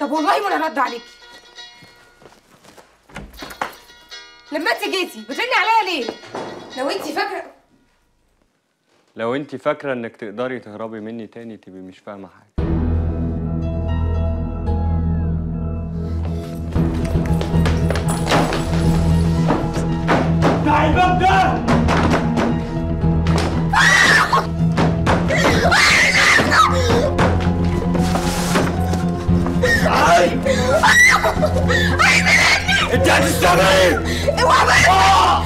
طب والله ما انا رد عليكي لما انت جيتي بترني عليا ليه لو انت فاكره لو انت فاكره انك تقدري تهربي مني تاني تبقي مش فاهمه حاجه افتح الباب ده تعالي انت هتستمري اوعى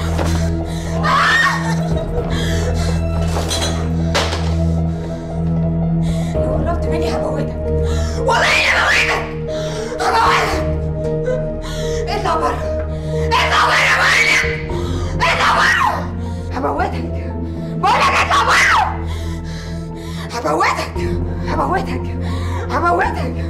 لو قربت مني هموتك والله هموتك هموتك اطلع بره اطلع بره بقولك اطلع بره هموتك بقولك اطلع بره هموتك هموتك هموتك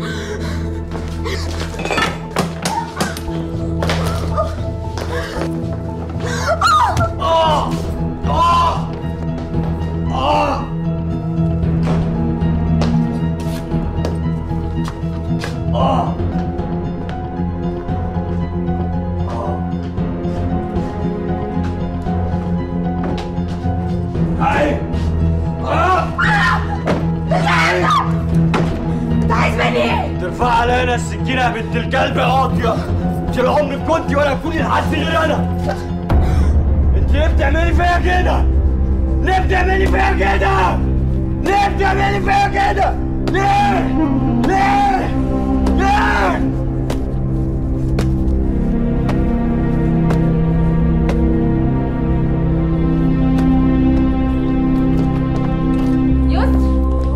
تعالي انت عايز مني ايه؟ ترفع علينا السكينة يا بنت الكلب قاضية انت لا عمرك كنت ولا تكوني لحد غير انا انت ليه بتعملي فيا كده؟ ليه بتعملي فيا كده؟ ليه بتعملي فيا كده؟ ليه؟ ليه؟ ليه؟ يسر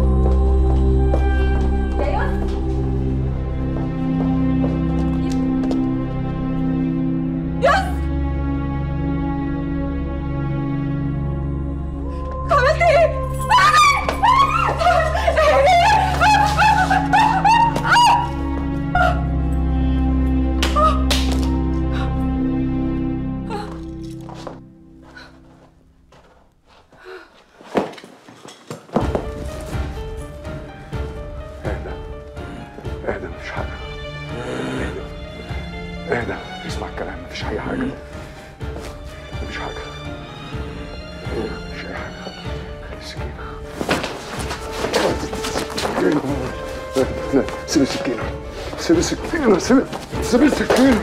يا يسر يسر عملت ايه؟ اهدى اهدى مفيش حاجة اهدى اهدى اسمع الكلام مفيش أي حاجة مفيش حاجة مفيش أي حاجة خلي السكينة لا سيب السكينة سيب السكينة سيب سيب السكينة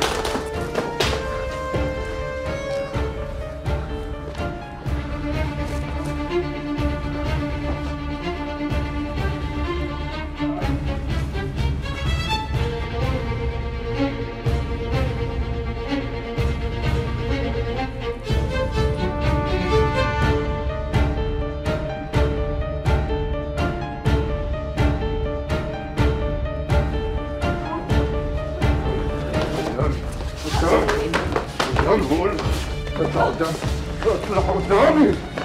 قدام قدام قدام اطلع قدامي